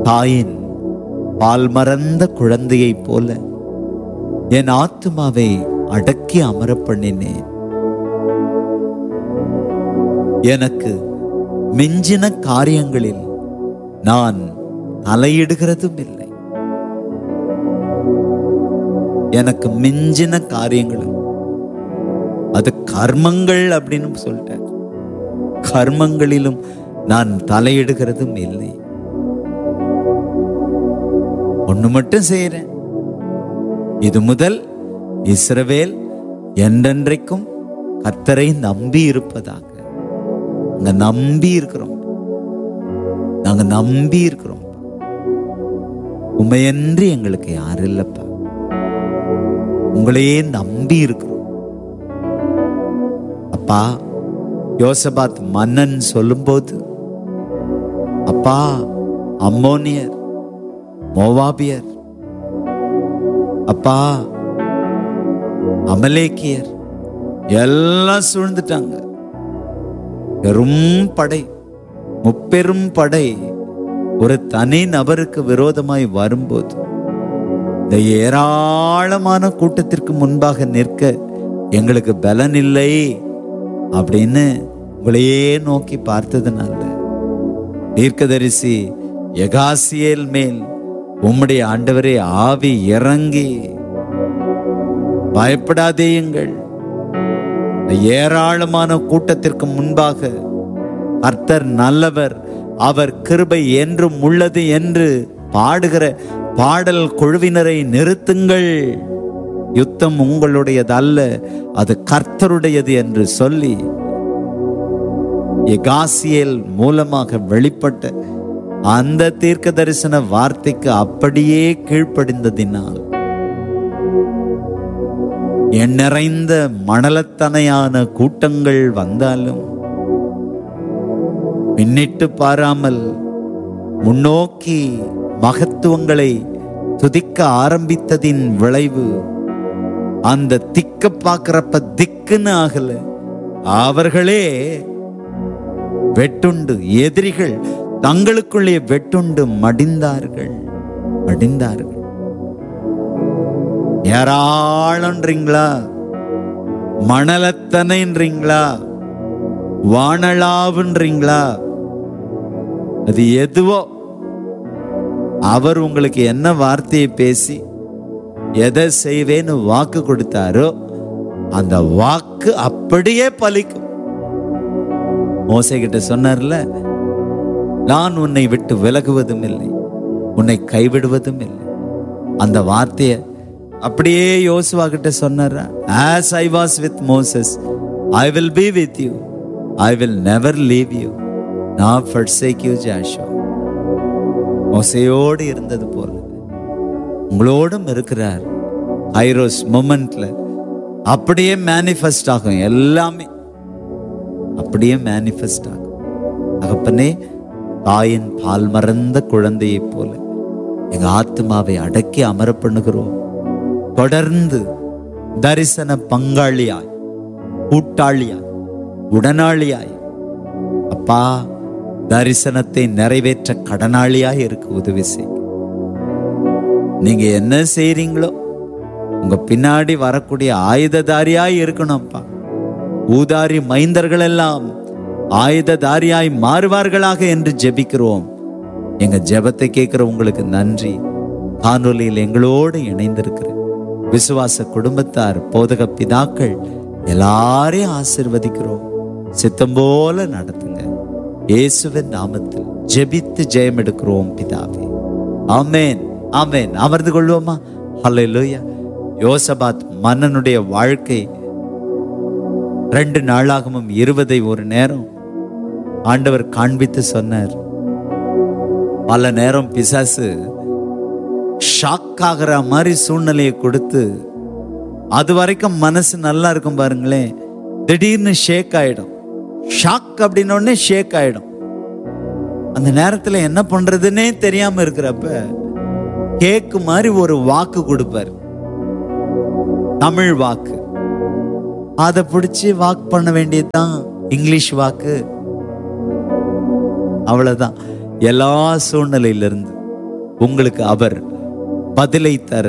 தாயின் பால் மறந்த குழந்தையைப் போல என் ஆத்துமாவை அடக்கி அமர பண்ணினேன் எனக்கு மிஞ்சின காரியங்களில் நான் தலையிடுகிறதும் இல்லை எனக்கு மிஞ்சின காரியங்களும் அது கர்மங்கள் அப்படின்னு சொல்லிட்டார் கர்மங்களிலும் நான் தலையிடுகிறதும் இல்லை ஒண்ணு மட்டும் செய்யறேன் இது முதல் இஸ்ரவேல் என்றென்றைக்கும் கர்த்தரை நம்பி இருப்பதாக நாங்க நம்பி இருக்கிறோம் நாங்க நம்பி இருக்கிறோம் உண்மையன்றி எங்களுக்கு யாரும் இல்லப்பா உங்களையே நம்பி இருக்கிறோம் அப்பா யோசபாத் மன்னன் சொல்லும்போது அப்பா அம்மோனியர் மோவாபியர் அப்பா அமலேக்கியர் எல்லாம் சூழ்ந்துட்டாங்க பெரும் படை முப்பெரும் படை ஒரு தனி நபருக்கு விரோதமாய் வரும்போது இந்த ஏராளமான கூட்டத்திற்கு முன்பாக நிற்க எங்களுக்கு பலன் இல்லை அப்படின்னு உங்களையே நோக்கி பார்த்ததுனால தீர்க்கதரிசி எகாசியேல் மேல் உம்முடைய ஆண்டவரே ஆவி இறங்கி பயப்படாதேயுங்கள் இந்த ஏராளமான கூட்டத்திற்கு முன்பாக கர்த்தர் நல்லவர் அவர் கிருபை என்றும் உள்ளது என்று பாடுகிற பாடல் குழுவினரை நிறுத்துங்கள் யுத்தம் உங்களுடையது அல்ல அது கர்த்தருடையது என்று சொல்லி எகாசியேல் மூலமாக வெளிப்பட்ட அந்த தீர்க்க தரிசன வார்த்தைக்கு அப்படியே கீழ்ப்படிந்ததினால் என் நிறைந்த மணலத்தனையான கூட்டங்கள் வந்தாலும் பின்னிட்டு பாராமல் முன்னோக்கி மகத்துவங்களை துதிக்க ஆரம்பித்ததின் விளைவு அந்த திக்க பார்க்கிறப்ப திக்குன்னு ஆகல அவர்களே வெட்டுண்டு எதிரிகள் தங்களுக்குள்ளே வெட்டுண்டு மடிந்தார்கள் மடிந்தார்கள் ஏராளன்றீங்களா மணலத்தனைன்றீங்களா வானளாவுன்றீங்களா அது எதுவோ அவர் உங்களுக்கு என்ன வார்த்தையை பேசி எதை செய்வேன்னு வாக்கு கொடுத்தாரோ அந்த வாக்கு அப்படியே பலிக்கும் மோசை கிட்ட சொன்னார்ல நான் உன்னை விட்டு விலகுவதும் இல்லை உன்னை கைவிடுவதும் இல்லை அந்த வார்த்தையை அப்படியே யோசுவா கிட்ட சொன்னாரா as I was with Moses I will be with you I will never leave you nor forsake you Joshua மோசையோடு இருந்தது போல உங்களோடும் இருக்கிறார் ஐரோஸ் மொமெண்ட்ல அப்படியே மேனிஃபெஸ்ட் ஆகும் எல்லாமே அப்படியே மேனிஃபெஸ்ட் ஆகும் தகப்பனே தாயின் பால் மறந்த குழந்தையைப் போல எங்க ஆத்மாவை அடக்கி அமர பண்ணுகிறோம் தொடர்ந்து தரிசன பங்காளியாய் கூட்டாளியாய் உடனாளியாய் அப்பா தரிசனத்தை நிறைவேற்ற கடனாளியாய் இருக்க உதவி செய் நீங்க என்ன செய்றீங்களோ உங்க பின்னாடி வரக்கூடிய ஆயுததாரியாய் இருக்கணும்ப்பா ஊதாரி மைந்தர்கள் எல்லாம் ஆயுததாரியாய் மாறுவார்களாக என்று ஜெபிக்கிறோம் எங்க ஜெபத்தை கேட்கிற உங்களுக்கு நன்றி காணொலியில் எங்களோடு இணைந்திருக்கிற விசுவாச குடும்பத்தார் போதக பிதாக்கள் எல்லாரையும் ஆசிர்வதிக்கிறோம் சித்தம் போல நடத்துங்க இயேசுவின் நாமத்தில் ஜெபித்து ஜெயம் எடுக்கிறோம் பிதாவே ஆமென் ஆமென் அமர்ந்து கொள்வோமா ஹalleluya யோசபாத் மன்னனுடைய வாழ்க்கை ரெண்டு நாளாகவும் இருபதை ஒரு நேரம் ஆண்டவர் காண்பித்து சொன்னார் பல நேரம் பிசாசு ஷாக் ஆகிற மாதிரி சூழ்நிலையை கொடுத்து அது வரைக்கும் மனசு நல்லா இருக்கும் பாருங்களேன் திடீர்னு ஷேக் ஆயிடும் ஷாக் அப்படின்ன உடனே ஷேக் ஆயிடும் அந்த நேரத்துல என்ன பண்றதுன்னே தெரியாம இருக்கிறப்ப கேக்கு மாதிரி ஒரு வாக்கு கொடுப்பார் தமிழ் வாக்கு அதை பிடிச்சி வாக் பண்ண வேண்டியதுதான் இங்கிலீஷ் வாக்கு அவ்வளவுதான் எல்லா சூழ்நிலையிலிருந்து உங்களுக்கு அவர் பதிலை தர